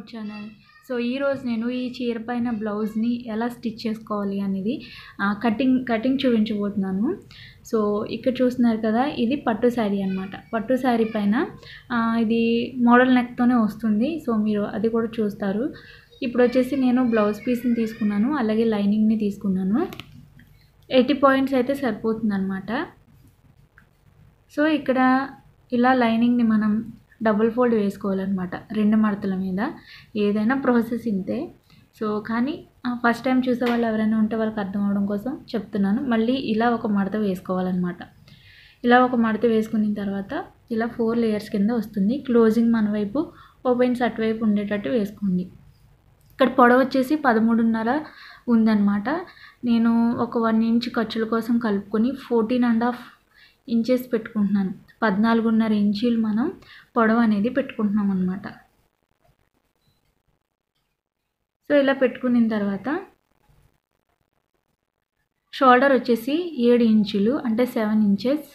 channel so ఈరోజు నేను ఈ చీర పైన బ్లౌజ్ని ఎలా స్టిచ్ చేసుకోవాలి అనేది ఆ, కటింగ్ కటింగ్ చూపించబోతున్నాను సో ఇక్కడ చూస్తున్నారు కదా ఇది పట్టు శారీ అనమాట పట్టు శారీ పైన ఆ, ఇది మోడల్ నెక్తోనే వస్తుంది సో మీరు అది కూడా చూస్తారు ఇప్పుడు వచ్చేసి నేను బ్లౌజ్ పీస్ని తీసుకున్నాను అలాగే లైనింగ్ని తీసుకున్నాను ఎయిటీ పాయింట్స్ అయితే సరిపోతుంది అనమాట సో ఇక్కడ ఇలా లైనింగ్ని మనం డబుల్ ఫోల్డ్ వేసుకోవాలన్నమాట రెండు మడతల మీద ఏదైనా ప్రాసెస్ ఇంతే సో కానీ ఫస్ట్ టైం చూసే వాళ్ళు ఎవరైనా ఉంటే వాళ్ళకి అర్థం అవడం కోసం చెప్తున్నాను మళ్ళీ ఇలా ఒక మడత వేసుకోవాలన్నమాట ఇలా ఒక మడత వేసుకున్న తర్వాత ఇలా ఫోర్ లేయర్స్ కింద వస్తుంది క్లోజింగ్ మన వైపు ఓపెన్స్ అటువైపు ఉండేటట్టు వేసుకోండి ఇక్కడ పొడవు వచ్చేసి పదమూడున్నర ఉందన్నమాట నేను ఒక వన్ ఇంచ్ ఖర్చుల కోసం కలుపుకొని ఫోర్టీన్ అండ్ హాఫ్ ఇంచెస్ పెట్టుకుంటున్నాను పద్నాలుగున్నర ఇంచీలు మనం పొడవు అనేది పెట్టుకుంటున్నాం అనమాట సో ఇలా పెట్టుకున్న తర్వాత షోల్డర్ వచ్చేసి ఏడు ఇంచులు అంటే సెవెన్ ఇంచెస్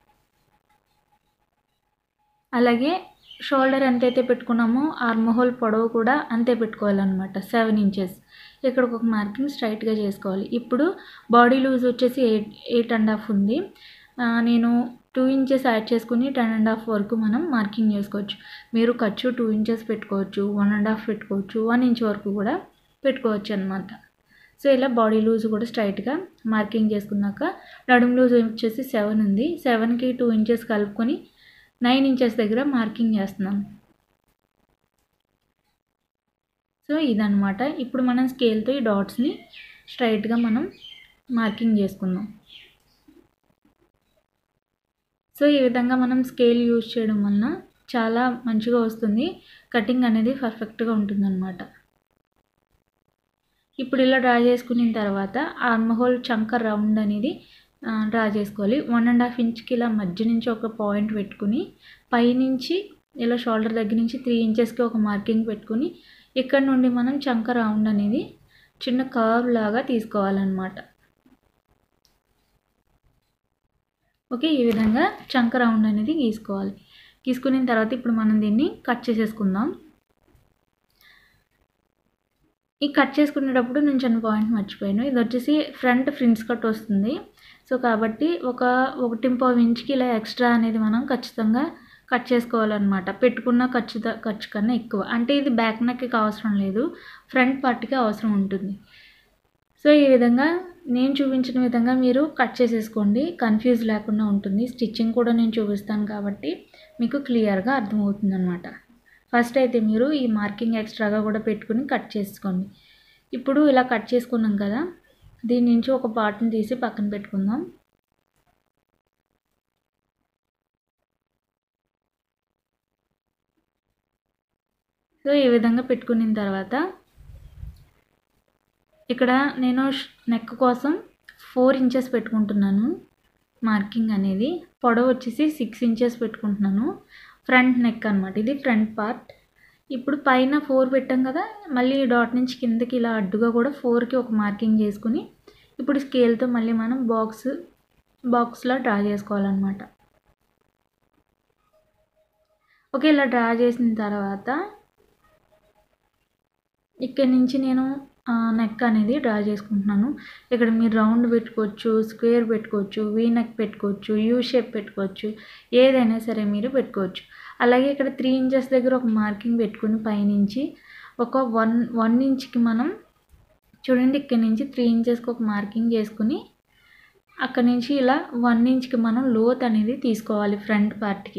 అలాగే షోల్డర్ ఎంతైతే పెట్టుకున్నామో ఆర్మహోల్ పొడవు కూడా అంతే పెట్టుకోవాలన్నమాట సెవెన్ ఇంచెస్ ఇక్కడ ఒక మార్కింగ్ స్ట్రైట్గా చేసుకోవాలి ఇప్పుడు బాడీ లూజ్ వచ్చేసి ఎయిట్ ఎయిట్ అండ్ హాఫ్ ఉంది ఆ, నేను టూ ఇంచెస్ యాడ్ చేసుకుని టెన్ అండ్ హాఫ్ వరకు మనం మార్కింగ్ చేసుకోవచ్చు మీరు ఖర్చు టూ ఇంచెస్ పెట్టుకోవచ్చు వన్ అండ్ హాఫ్ పెట్టుకోవచ్చు వన్ ఇంచ్ వరకు కూడా పెట్టుకోవచ్చు అనమాట సో ఇలా బాడీ లూజ్ కూడా స్ట్రైట్గా మార్కింగ్ చేసుకున్నాక నడుము లూజ్ వచ్చేసి సెవెన్ ఉంది సెవెన్కి టూ ఇంచెస్ కలుపుకొని నైన్ ఇంచెస్ దగ్గర మార్కింగ్ చేస్తున్నాను సో ఇదనమాట ఇప్పుడు మనం స్కేల్తో ఈ డాట్స్ని స్ట్రైట్గా మనం మార్కింగ్ చేసుకుందాం సో ఈ విధంగా మనం స్కేల్ యూజ్ చేయడం వలన చాలా మంచిగా వస్తుంది కటింగ్ అనేది పర్ఫెక్ట్గా ఉంటుందన్నమాట ఇప్పుడు ఇలా డ్రా చేసుకున్న తర్వాత ఆర్మహోల్ చంక రౌండ్ అనేది ఆ, డ్రా చేసుకోవాలి వన్ అండ్ హాఫ్ ఇంచ్కి ఇలా మధ్య నుంచి ఒక పాయింట్ పెట్టుకుని పైనుంచి ఇలా షోల్డర్ దగ్గర నుంచి త్రీ ఇంచెస్కి ఒక మార్కింగ్ పెట్టుకుని ఇక్కడ నుండి మనం చంక రౌండ్ అనేది చిన్న కర్వ్ లాగా తీసుకోవాలన్నమాట ఓకే ఈ విధంగా చంక రౌండ్ అనేది గీసుకోవాలి గీసుకున్న తర్వాత ఇప్పుడు మనం దీన్ని కట్ చేసేసుకుందాం ఈ కట్ చేసుకునేటప్పుడు నేను చిన్న పాయింట్ మర్చిపోయాను ఇది వచ్చేసి ఫ్రంట్ ఫ్రిన్స్ కట్ వస్తుంది సో కాబట్టి ఒక ఒకటి పావు ఇంచ్కి ఇలా ఎక్స్ట్రా అనేది మనం ఖచ్చితంగా కట్ చేసుకోవాలన్నమాట పెట్టుకున్న ఖర్చు ద- ఖర్చు కన్నా ఎక్కువ అంటే ఇది బ్యాక్ నెక్కి అవసరం లేదు ఫ్రంట్ పార్ట్కి అవసరం ఉంటుంది సో ఈ విధంగా నేను చూపించిన విధంగా మీరు కట్ చేసేసుకోండి కన్ఫ్యూజ్ లేకుండా ఉంటుంది స్టిచ్చింగ్ కూడా నేను చూపిస్తాను కాబట్టి మీకు క్లియర్గా అర్థమవుతుంది అనమాట ఫస్ట్ అయితే మీరు ఈ మార్కింగ్ ఎక్స్ట్రాగా కూడా పెట్టుకుని కట్ చేసుకోండి ఇప్పుడు ఇలా కట్ చేసుకున్నాం కదా దీని నుంచి ఒక పార్ట్ని తీసి పక్కన పెట్టుకుందాం సో ఈ విధంగా పెట్టుకున్న తర్వాత ఇక్కడ నేను నెక్ కోసం ఫోర్ ఇంచెస్ పెట్టుకుంటున్నాను మార్కింగ్ అనేది పొడవు వచ్చేసి సిక్స్ ఇంచెస్ పెట్టుకుంటున్నాను ఫ్రంట్ నెక్ అనమాట ఇది ఫ్రంట్ పార్ట్ ఇప్పుడు పైన ఫోర్ పెట్టాం కదా మళ్ళీ డాట్ నుంచి కిందకి ఇలా అడ్డుగా కూడా ఫోర్కి ఒక మార్కింగ్ చేసుకుని ఇప్పుడు స్కేల్తో మళ్ళీ మనం బాక్స్ బాక్స్లో డ్రా చేసుకోవాలన్నమాట ఓకే ఇలా డ్రా చేసిన తర్వాత ఇక్కడ నుంచి నేను నెక్ అనేది డ్రా చేసుకుంటున్నాను ఇక్కడ మీరు రౌండ్ పెట్టుకోవచ్చు స్క్వేర్ పెట్టుకోవచ్చు వీ నెక్ పెట్టుకోవచ్చు యూ షేప్ పెట్టుకోవచ్చు ఏదైనా సరే మీరు పెట్టుకోవచ్చు అలాగే ఇక్కడ త్రీ ఇంచెస్ దగ్గర ఒక మార్కింగ్ పెట్టుకుని పైనుంచి ఒక వన్ వన్ ఇంచ్కి మనం చూడండి ఇక్కడ నుంచి త్రీ ఇంచెస్కి ఒక మార్కింగ్ చేసుకుని అక్కడ నుంచి ఇలా వన్ ఇంచ్కి మనం లోత్ అనేది తీసుకోవాలి ఫ్రంట్ పార్ట్కి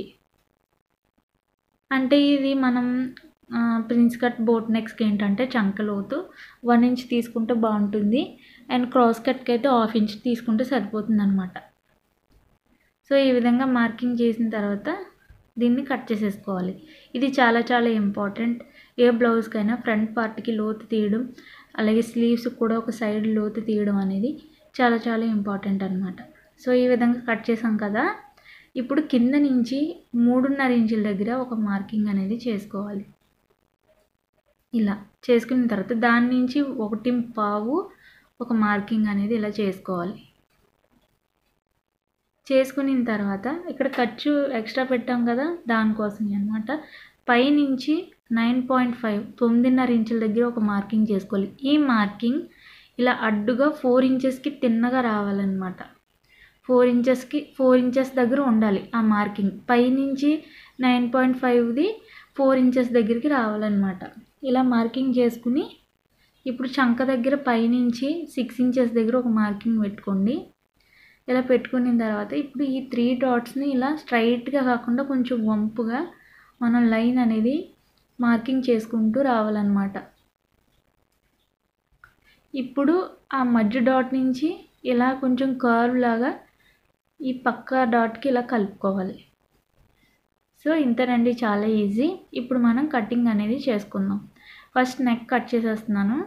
అంటే ఇది మనం ఆ, ప్రిన్స్ కట్ బోట్ నెక్స్కి ఏంటంటే చంక లోతు వన్ ఇంచ్ తీసుకుంటే బాగుంటుంది అండ్ క్రాస్ కట్కి అయితే హాఫ్ ఇంచ్ తీసుకుంటే సరిపోతుంది అనమాట సో ఈ విధంగా మార్కింగ్ చేసిన తర్వాత దీన్ని కట్ చేసేసుకోవాలి ఇది చాలా చాలా ఇంపార్టెంట్ ఏ బ్లౌజ్కైనా ఫ్రంట్ పార్ట్కి లోతు తీయడం అలాగే స్లీవ్స్ కూడా ఒక సైడ్ లోతు తీయడం అనేది చాలా చాలా ఇంపార్టెంట్ అనమాట సో ఈ విధంగా కట్ చేసాం కదా ఇప్పుడు కింద నుంచి మూడున్నర ఇంచుల దగ్గర ఒక మార్కింగ్ అనేది చేసుకోవాలి ఇలా చేసుకున్న తర్వాత దాని నుంచి ఒకటి పావు ఒక మార్కింగ్ అనేది ఇలా చేసుకోవాలి చేసుకున్న తర్వాత ఇక్కడ ఖర్చు ఎక్స్ట్రా పెట్టాం కదా దానికోసం అనమాట పైనుంచి నైన్ పాయింట్ ఫైవ్ తొమ్మిదిన్నర ఇంచుల దగ్గర ఒక మార్కింగ్ చేసుకోవాలి ఈ మార్కింగ్ ఇలా అడ్డుగా ఫోర్ ఇంచెస్కి తిన్నగా రావాలన్నమాట ఫోర్ ఇంచెస్కి ఫోర్ ఇంచెస్ దగ్గర ఉండాలి ఆ మార్కింగ్ పైనుంచి నైన్ పాయింట్ ఫైవ్ది ఫోర్ ఇంచెస్ దగ్గరికి రావాలన్నమాట ఇలా మార్కింగ్ చేసుకుని ఇప్పుడు చంక దగ్గర పైనుంచి సిక్స్ ఇంచెస్ దగ్గర ఒక మార్కింగ్ పెట్టుకోండి ఇలా పెట్టుకున్న తర్వాత ఇప్పుడు ఈ త్రీ డాట్స్ని ఇలా స్ట్రైట్గా కాకుండా కొంచెం వంపుగా మనం లైన్ అనేది మార్కింగ్ చేసుకుంటూ రావాలన్నమాట ఇప్పుడు ఆ మధ్య డాట్ నుంచి ఇలా కొంచెం కర్వ్ లాగా ఈ పక్క డాట్కి ఇలా కలుపుకోవాలి సో ఇంతేనండి చాలా ఈజీ ఇప్పుడు మనం కటింగ్ అనేది చేసుకుందాం ఫస్ట్ నెక్ కట్ చేసేస్తున్నాను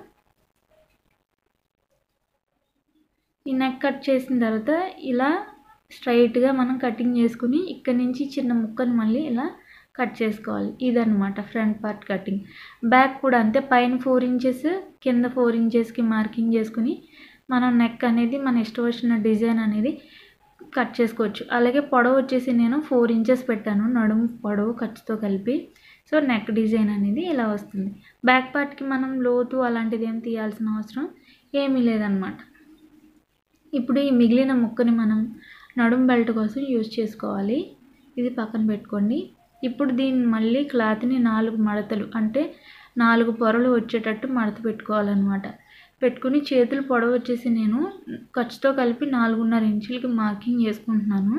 ఈ నెక్ కట్ చేసిన తర్వాత ఇలా స్ట్రైట్గా మనం కటింగ్ చేసుకుని ఇక్కడ నుంచి చిన్న ముక్కను మళ్ళీ ఇలా కట్ చేసుకోవాలి ఇదనమాట ఫ్రంట్ పార్ట్ కటింగ్ బ్యాక్ కూడా అంతే పైన ఫోర్ ఇంచెస్ కింద ఫోర్ ఇంచెస్కి మార్కింగ్ చేసుకుని మనం నెక్ అనేది మన ఇష్టం వచ్చిన డిజైన్ అనేది కట్ చేసుకోవచ్చు అలాగే పొడవు వచ్చేసి నేను ఫోర్ ఇంచెస్ పెట్టాను నడుము పొడవు ఖర్చుతో కలిపి సో నెక్ డిజైన్ అనేది ఇలా వస్తుంది బ్యాక్ పార్ట్కి మనం లోతు అలాంటిది ఏం తీయాల్సిన అవసరం ఏమీ లేదనమాట ఇప్పుడు ఈ మిగిలిన ముక్కని మనం నడుము బెల్ట్ కోసం యూజ్ చేసుకోవాలి ఇది పక్కన పెట్టుకోండి ఇప్పుడు దీన్ని మళ్ళీ క్లాత్ని నాలుగు మడతలు అంటే నాలుగు పొరలు వచ్చేటట్టు మడత పెట్టుకోవాలన్నమాట పెట్టుకుని చేతులు పొడవు వచ్చేసి నేను ఖర్చుతో కలిపి నాలుగున్నర ఇంచులకి మార్కింగ్ చేసుకుంటున్నాను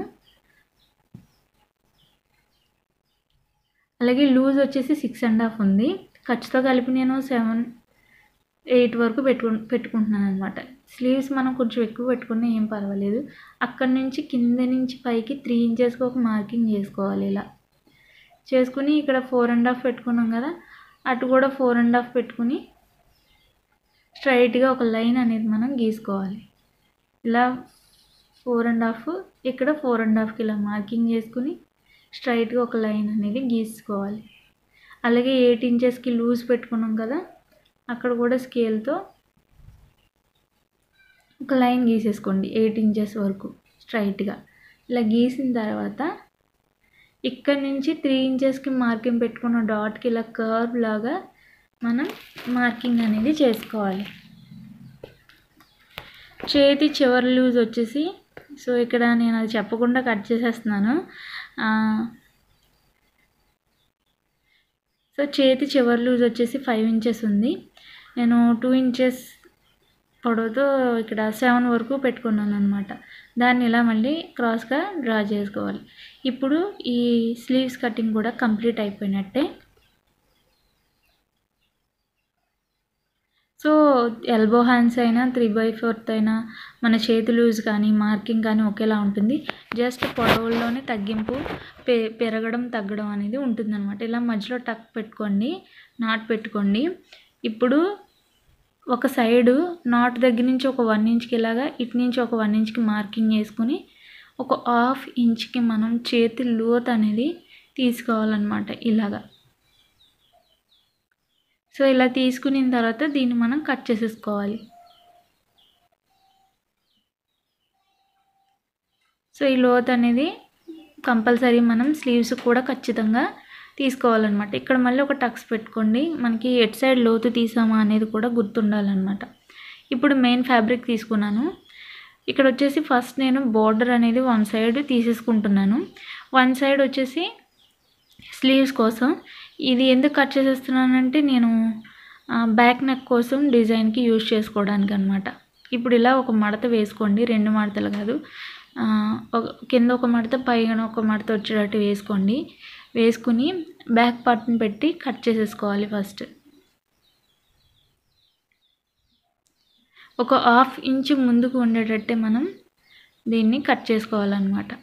అలాగే లూజ్ వచ్చేసి సిక్స్ అండ్ హాఫ్ ఉంది ఖర్చుతో కలిపి నేను సెవెన్ ఎయిట్ వరకు పెట్టుకు పెట్టుకుంటున్నాను అనమాట స్లీవ్స్ మనం కొంచెం ఎక్కువ పెట్టుకున్నా ఏం పర్వాలేదు అక్కడి నుంచి కింద నుంచి పైకి త్రీ ఇంచెస్కి ఒక మార్కింగ్ చేసుకోవాలి ఇలా చేసుకుని ఇక్కడ ఫోర్ అండ్ హాఫ్ పెట్టుకున్నాం కదా అటు కూడా ఫోర్ అండ్ హాఫ్ పెట్టుకుని స్ట్రైట్గా ఒక లైన్ అనేది మనం గీసుకోవాలి ఇలా ఫోర్ అండ్ హాఫ్ ఇక్కడ ఫోర్ అండ్ హాఫ్కి ఇలా మార్కింగ్ చేసుకుని స్ట్రైట్గా ఒక లైన్ అనేది గీసుకోవాలి అలాగే ఎయిట్ ఇంచెస్కి లూజ్ పెట్టుకున్నాం కదా అక్కడ కూడా స్కేల్తో ఒక లైన్ గీసేసుకోండి ఎయిట్ ఇంచెస్ వరకు స్ట్రైట్గా ఇలా గీసిన తర్వాత ఇక్కడ నుంచి త్రీ ఇంచెస్కి మార్కింగ్ పెట్టుకున్న డాట్కి ఇలా కర్వ్ లాగా మనం మార్కింగ్ అనేది చేసుకోవాలి చేతి చివరి లూజ్ వచ్చేసి సో ఇక్కడ నేను అది చెప్పకుండా కట్ చేసేస్తున్నాను సో చేతి చివరి లూజ్ వచ్చేసి ఫైవ్ ఇంచెస్ ఉంది నేను టూ ఇంచెస్ పొడవుతో ఇక్కడ సెవెన్ వరకు పెట్టుకున్నాను అనమాట దాన్ని ఇలా మళ్ళీ క్రాస్గా డ్రా చేసుకోవాలి ఇప్పుడు ఈ స్లీవ్స్ కటింగ్ కూడా కంప్లీట్ అయిపోయినట్టే సో ఎల్బో హ్యాండ్స్ అయినా త్రీ బై ఫోర్త్ అయినా మన చేతి లూజ్ కానీ మార్కింగ్ కానీ ఒకేలా ఉంటుంది జస్ట్ పొడవుల్లోనే తగ్గింపు పె పెరగడం తగ్గడం అనేది ఉంటుందన్నమాట ఇలా మధ్యలో టక్ పెట్టుకోండి నాట్ పెట్టుకోండి ఇప్పుడు ఒక సైడు నాట్ దగ్గర నుంచి ఒక వన్ ఇంచ్కి ఇలాగా ఇటు నుంచి ఒక వన్ ఇంచ్కి మార్కింగ్ చేసుకుని ఒక హాఫ్ ఇంచ్కి మనం చేతి లోత్ అనేది తీసుకోవాలన్నమాట ఇలాగా సో ఇలా తీసుకున్న తర్వాత దీన్ని మనం కట్ చేసేసుకోవాలి సో ఈ లోత్ అనేది కంపల్సరీ మనం స్లీవ్స్ కూడా ఖచ్చితంగా తీసుకోవాలన్నమాట ఇక్కడ మళ్ళీ ఒక టక్స్ పెట్టుకోండి మనకి ఎట్ సైడ్ లోతు తీసామా అనేది కూడా గుర్తుండాలన్నమాట ఇప్పుడు మెయిన్ ఫ్యాబ్రిక్ తీసుకున్నాను ఇక్కడ వచ్చేసి ఫస్ట్ నేను బార్డర్ అనేది వన్ సైడ్ తీసేసుకుంటున్నాను వన్ సైడ్ వచ్చేసి స్లీవ్స్ కోసం ఇది ఎందుకు కట్ చేసేస్తున్నానంటే నేను బ్యాక్ నెక్ కోసం డిజైన్కి యూజ్ చేసుకోవడానికి అనమాట ఇప్పుడు ఇలా ఒక మడత వేసుకోండి రెండు మడతలు కాదు ఒక కింద ఒక మడత పైన ఒక మడత వచ్చేటట్టు వేసుకోండి వేసుకుని బ్యాక్ పార్ట్ని పెట్టి కట్ చేసేసుకోవాలి ఫస్ట్ ఒక హాఫ్ ఇంచ్ ముందుకు ఉండేటట్టే మనం దీన్ని కట్ చేసుకోవాలన్నమాట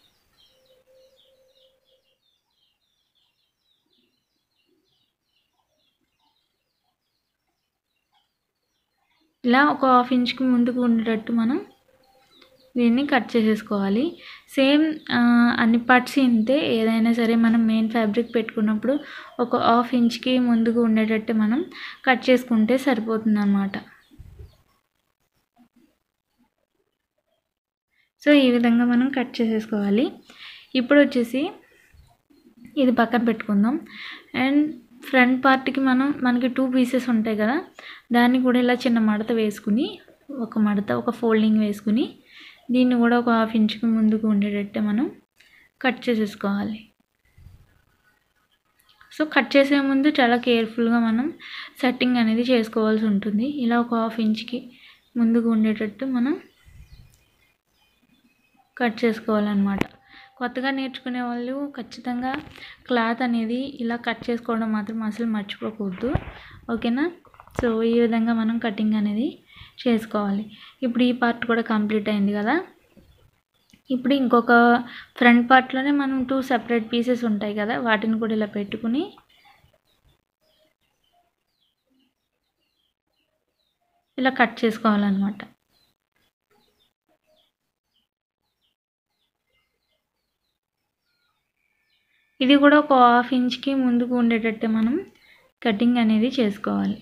ఇలా ఒక హాఫ్ ఇంచ్కి ముందుకు ఉండేటట్టు మనం దీన్ని కట్ చేసేసుకోవాలి సేమ్ అన్ని పార్ట్స్ ఇంతే ఏదైనా సరే మనం మెయిన్ ఫ్యాబ్రిక్ పెట్టుకున్నప్పుడు ఒక హాఫ్ ఇంచ్కి ముందుకు ఉండేటట్టు మనం కట్ చేసుకుంటే సరిపోతుంది అన్నమాట సో ఈ విధంగా మనం కట్ చేసేసుకోవాలి ఇప్పుడు వచ్చేసి ఇది పక్కన పెట్టుకుందాం అండ్ ఫ్రంట్ పార్ట్కి మనం మనకి టూ పీసెస్ ఉంటాయి కదా దాన్ని కూడా ఇలా చిన్న మడత వేసుకుని ఒక మడత ఒక ఫోల్డింగ్ వేసుకుని దీన్ని కూడా ఒక హాఫ్ ఇంచ్కి ముందుకు ఉండేటట్టే మనం కట్ చేసేసుకోవాలి సో కట్ చేసే ముందు చాలా కేర్ఫుల్గా మనం సెట్టింగ్ అనేది చేసుకోవాల్సి ఉంటుంది ఇలా ఒక హాఫ్ ఇంచ్కి ముందుకు ఉండేటట్టు మనం కట్ చేసుకోవాలన్నమాట కొత్తగా నేర్చుకునే వాళ్ళు ఖచ్చితంగా క్లాత్ అనేది ఇలా కట్ చేసుకోవడం మాత్రం అసలు మర్చిపోకూడదు ఓకేనా సో ఈ విధంగా మనం కటింగ్ అనేది చేసుకోవాలి ఇప్పుడు ఈ పార్ట్ కూడా కంప్లీట్ అయింది కదా ఇప్పుడు ఇంకొక ఫ్రంట్ పార్ట్లోనే మనం టూ సెపరేట్ పీసెస్ ఉంటాయి కదా వాటిని కూడా ఇలా పెట్టుకుని ఇలా కట్ చేసుకోవాలన్నమాట ఇది కూడా ఒక హాఫ్ ఇంచ్కి ముందుకు ఉండేటట్టు మనం కటింగ్ అనేది చేసుకోవాలి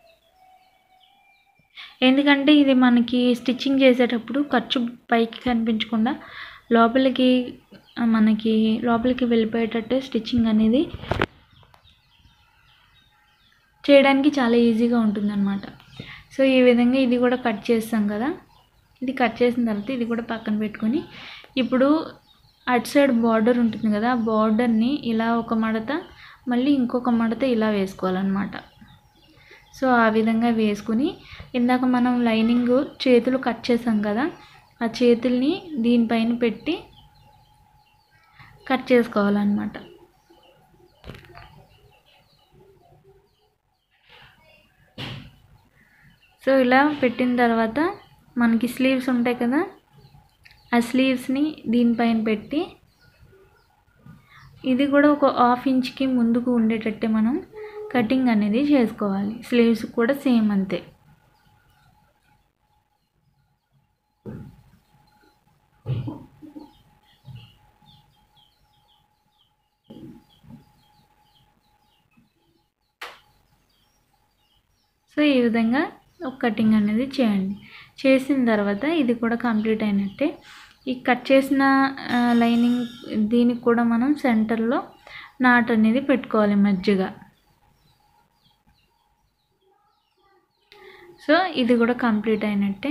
ఎందుకంటే ఇది మనకి స్టిచ్చింగ్ చేసేటప్పుడు ఖర్చు పైకి కనిపించకుండా లోపలికి మనకి లోపలికి వెళ్ళిపోయేటట్టు స్టిచ్చింగ్ అనేది చేయడానికి చాలా ఈజీగా ఉంటుందన్నమాట సో ఈ విధంగా ఇది కూడా కట్ చేస్తాం కదా ఇది కట్ చేసిన తర్వాత ఇది కూడా పక్కన పెట్టుకొని ఇప్పుడు అటు సైడ్ బార్డర్ ఉంటుంది కదా ఆ బార్డర్ని ఇలా ఒక మడత మళ్ళీ ఇంకొక మడత ఇలా వేసుకోవాలన్నమాట సో ఆ విధంగా వేసుకుని ఇందాక మనం లైనింగ్ చేతులు కట్ చేసాం కదా ఆ చేతుల్ని దీనిపైన పెట్టి కట్ చేసుకోవాలన్నమాట సో ఇలా పెట్టిన తర్వాత మనకి స్లీవ్స్ ఉంటాయి కదా ఆ స్లీవ్స్ని దీనిపైన పెట్టి ఇది కూడా ఒక హాఫ్ ఇంచ్కి ముందుకు ఉండేటట్టే మనం కటింగ్ అనేది చేసుకోవాలి స్లీవ్స్ కూడా సేమ్ అంతే సో ఈ విధంగా ఒక కటింగ్ అనేది చేయండి చేసిన తర్వాత ఇది కూడా కంప్లీట్ అయినట్టే ఈ కట్ చేసిన లైనింగ్ దీనికి కూడా మనం సెంటర్లో నాట్ అనేది పెట్టుకోవాలి మధ్యగా సో ఇది కూడా కంప్లీట్ అయినట్టే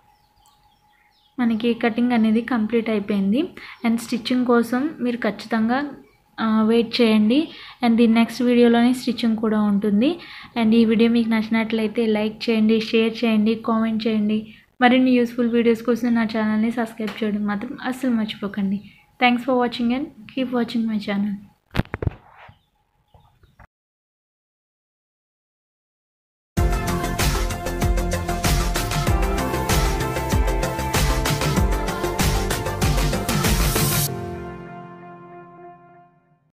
మనకి కటింగ్ అనేది కంప్లీట్ అయిపోయింది అండ్ స్టిచ్చింగ్ కోసం మీరు ఖచ్చితంగా వెయిట్ చేయండి అండ్ దీని నెక్స్ట్ వీడియోలోనే స్టిచ్చింగ్ కూడా ఉంటుంది అండ్ ఈ వీడియో మీకు నచ్చినట్లయితే లైక్ చేయండి షేర్ చేయండి కామెంట్ చేయండి మరిన్ని యూస్ఫుల్ వీడియోస్ కోసం నా ఛానల్ని సబ్స్క్రైబ్ చేయడం మాత్రం అస్సలు మర్చిపోకండి thanks for watching and keep watching my channel